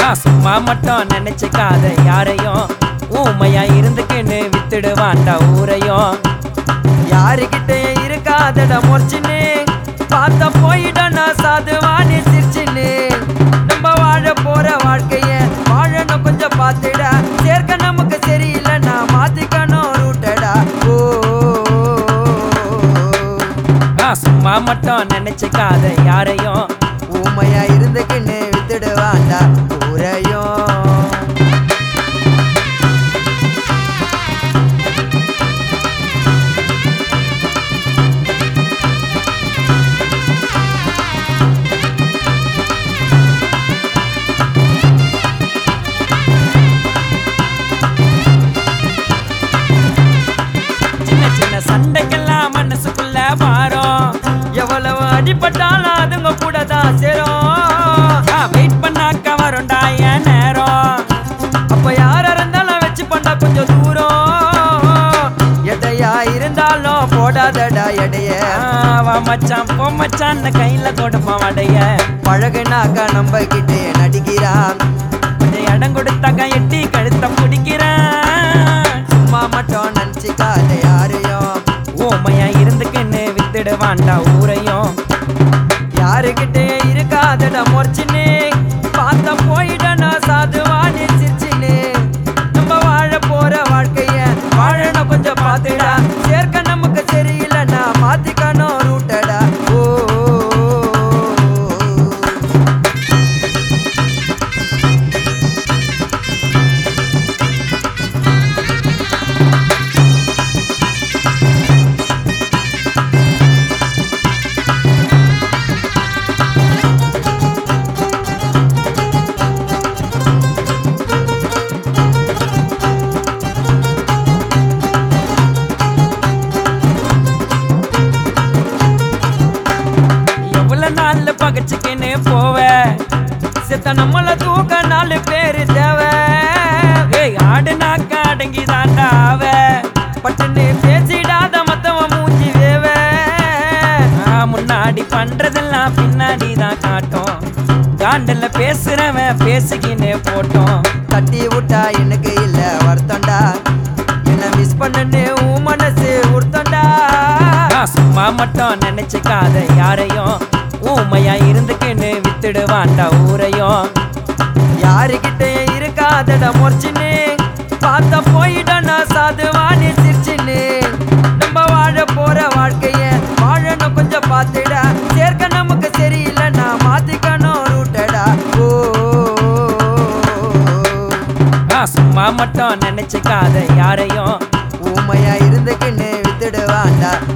நான் சும்மா மட்டும் நினைச்சுக்காத யாரையும் ஊமையா இருந்துக்கின்னு வித்துடுவான்டா ஊரையும் யாருகிட்ட இருக்காதட முறைச்சின்னு பார்த்த போயிட நான் சாதுவானி சிரிச்சின்னு நம்ம வாழ போற வாழ்க்கைய வாழணும் கொஞ்சம் பார்த்துட சேர்க்க நமக்கு சரியில்லை நான் மாத்திக்கணும் ரூட்டடா ஓ நான் சும்மா மட்டும் நினைச்சுக்காத யாரையும் ஊமையா இருந்துக்கின்னு வித்துடுவான்டா ஊரையும் சின்ன சின்ன சண்டைக்கெல்லாம் மனசுக்குள்ள மாறும் எவ்வளவு அடிபட்டாலும் அதுங்க கூட தான் சேரும் வெயிட் பண்ணாக்க வரும்டா என் நேரம் அப்ப யாரா இருந்தாலும் வச்சு பண்ணா கொஞ்சம் தூரம் எடையா இருந்தாலும் போடாதடா எடைய ஆ, வா மச்சான் போ மச்சான் கையில கொடுப்பான் வடைய பழகுனாக்கா நம்ம கிட்டே நடிக்கிறான் கொஞ்சம் இடம் கொடுத்தாக்க எட்டி கழுத்த பிடிக்கிறேன் சும்மா மட்டும் நினச்சிக்காத யாரையும் ஓமையா இருந்துக்கின்னு வித்துடுவான்டா ஊரையும் யாருக்கிட்டே இருக்காதடா முறைச்சின்னு பார்த்த போயிட நான் சாதுவானி சிரிச்சின்னு நம்ம வாழ போற வாழ்க்கைய வாழணும் கொஞ்சம் பார்த்துடா சேர்க்க நமக்கு சரியில்லை நான் மாத்திக்கணும் ரூட்டடா ஓ எவ்வளவு நாள்ல பகச்சுக்கின்னு போவ செத்த நம்மள தூக்க நாலு பேரு தேவை ஏய் ஆடுனாக்க அடங்கி தாண்டா அவ பட்டுன்னு பேசிடாத மத்தவன் மூஞ்சி வேவ நான் முன்னாடி பண்றதெல்லாம் பின்னாடி தான் காட்டும் காண்டல்ல பேசுறவன் பேசிக்கின்னு போட்டோம் தட்டி விட்டா எனக்கு இல்ல வருத்தம்டா என்ன மிஸ் பண்ணனே உன் மனசு உறுத்தம்டா நான் சும்மா மட்டும் நினைச்சுக்காத யாரையும் ஊமையா இருந்துக்கின்னு வித்துடுவான்டா ஊரையும் யாருகிட்ட இருக்காதடா முறைச்சின்னு பார்த்த போயிட நான் சாதுவானி சிரிச்சின்னு நம்ம வாழ போற வாழ்க்கைய வாழணும் கொஞ்சம் பார்த்துட சேர்க்க நமக்கு சரியில்லை நான் மாத்திக்கணும் ரூட்டடா ஓ நான் சும்மா மட்டும் நினைச்சுக்காத யாரையும் ஊமையா இருந்துக்கின்னு வித்துடுவான்டா